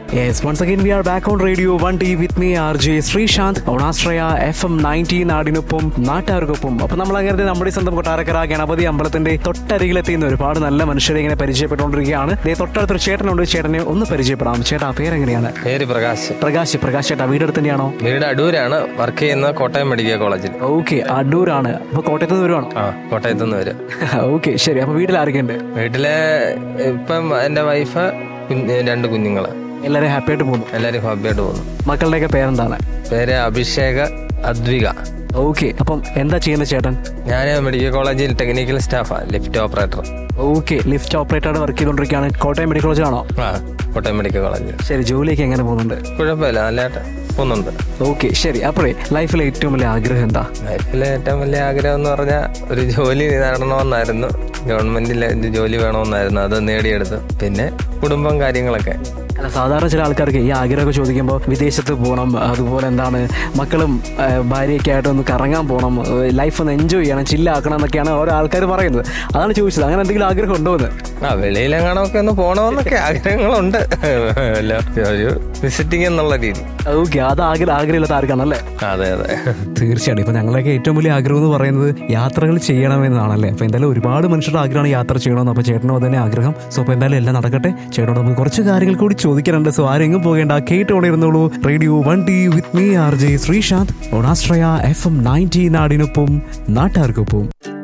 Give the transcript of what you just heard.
Yes, once again we are back on Radio 1D with me RJ Sreesanth on Astraya FM 90 നാടിനൊപ്പം നാട്ടുകാർക്കൊപ്പം അപ്പൊ നമ്മൾ അങ്ങനെ നമ്മുടെ സ്വന്തം കൊട്ടാരക്കര ഗണപതി അമ്പലത്തിന്റെ തൊട്ടരികിലെത്തിയുന്ന ഒരുപാട് നല്ല മനുഷ്യരെ ഇങ്ങനെ പരിചയപ്പെട്ടുകൊണ്ടിരിക്കുകയാണ് ദേ തൊട്ടടുത്തൊരു ചേട്ടനുണ്ട് ചേട്ടനെ ഒന്ന് പരിചയപ്പെടാം ചേട്ടാ പേരെങ്ങനെയാണ് പേര് പ്രകാശ് പ്രകാശ് പ്രകാശ് ചേട്ടാ വീടെടുത്ത് തന്നെയാണോ വീട് അടൂരാണ് വർക്ക് ചെയ്യുന്നത് കോട്ടയം മെഡിക്കൽ കോളേജിൽ ഓക്കെ അടൂരാണ് അപ്പൊ കോട്ടയത്ത് നിന്ന് വരുവാണോ ആ കോട്ടയത്ത് നിന്ന് വരും ഓക്കെ ശരി അപ്പൊ വീട്ടിൽ ആരൊക്കെയുണ്ട് വീട്ടിലെ ഇപ്പം എന്റെ വൈഫ് കുഞ്ഞ് രണ്ട് കുഞ്ഞുങ്ങള് എല്ലാവരും ഹാപ്പി ആയിട്ട് പോകുന്നു എല്ലാരും ഹാപ്പിയായിട്ട് പോകുന്നു മക്കളുടെയൊക്കെ പേരെന്താണ് പേര് അഭിഷേക് അദ്വിക ഓക്കെ അപ്പം എന്താ ചെയ്യുന്ന ചേട്ടൻ ഞാൻ മെഡിക്കൽ കോളേജിൽ ടെക്നിക്കൽ സ്റ്റാഫാ ലിഫ്റ്റ് ഓപ്പറേറ്റർ ഓക്കെ ലിഫ്റ്റ് ഓപ്പറേറ്ററാണ് വർക്ക് ചെയ്തുകൊണ്ടിരിക്കുകയാണ് കോട്ടയം മെഡിക്കൽ കോളേജിലാണോ ആ കോട്ടയം മെഡിക്കൽ കോളേജിൽ ശരി ജോലിയൊക്കെ എങ്ങനെ പോകുന്നുണ്ട് കുഴപ്പമില്ല നല്ലതായിട്ട് പോകുന്നുണ്ട് ഓക്കെ ശരി അപ്പോഴേ ലൈഫിലെ ഏറ്റവും വലിയ ആഗ്രഹം എന്താ ലൈഫിലെ ഏറ്റവും വലിയ ആഗ്രഹം എന്ന് പറഞ്ഞാൽ ഒരു ജോലി നേടണമെന്നായിരുന്നു ഗവൺമെന്റിലെ ഒരു ജോലി വേണമെന്നായിരുന്നു അത് നേടിയെടുത്തു പിന്നെ കുടുംബം കാര്യങ്ങളൊക്കെ അല്ല സാധാരണ ചില ആൾക്കാർക്ക് ഈ ആഗ്രഹമൊക്കെ ചോദിക്കുമ്പോൾ വിദേശത്ത് പോകണം അതുപോലെ എന്താണ് മക്കളും ആ, ഭാര്യയൊക്കെ ആയിട്ട് ഒന്ന് കറങ്ങാൻ പോകണം ലൈഫ് ഒന്ന് എൻജോയ് ചെയ്യണം ചില്ലാക്കണം എന്നൊക്കെയാണ് ഓരോ ആൾക്കാർ പറയുന്നത് അതാണ് ചോദിച്ചത് അങ്ങനെ എന്തെങ്കിലും ആഗ്രഹം ഉണ്ടോ എന്ന് ആ വെളിയിലെങ്ങാണൊക്കെ ഒന്ന് പോണമെന്നൊക്കെ ആഗ്രഹങ്ങളുണ്ട് അല്ല, ഒരു വിസിറ്റിംഗ് എന്നുള്ള രീതി ഓക്കെ അത് ആഗ്രഹം ആഗ്രഹമില്ലാത്ത ആർക്കാണല്ലേ അതെ അതെ തീർച്ചയായിട്ടും ഇപ്പൊ ഞങ്ങളൊക്കെ ഏറ്റവും വലിയ ആഗ്രഹം എന്ന് പറയുന്നത് യാത്രകൾ ചെയ്യണമെന്നാണല്ലേ അപ്പൊ എന്തായാലും ഒരുപാട് മനുഷ്യരുടെ ആഗ്രഹമാണ് യാത്ര ചെയ്യണമെന്ന് അപ്പൊ ചേട്ടനും അതന്നെ ആഗ്രഹം സോ അപ്പൊ എന്തായാലും എല്ലാം നടക്കട്ടെ ചേട്ടനോട് നമുക്ക് കുറച്ച് കാര്യങ്ങൾ കൂടി ചോദിക്കാനുണ്ട് സോ ആരെങ്കിലും പോകേണ്ട കേട്ടോണ്ടിരുന്നോളൂ radio one T with me R J Sreesanth ഓണാശ്രയ എഫ് എം നയൻറ്റി നാടിനൊപ്പം നാട്ടുകാർക്കൊപ്പം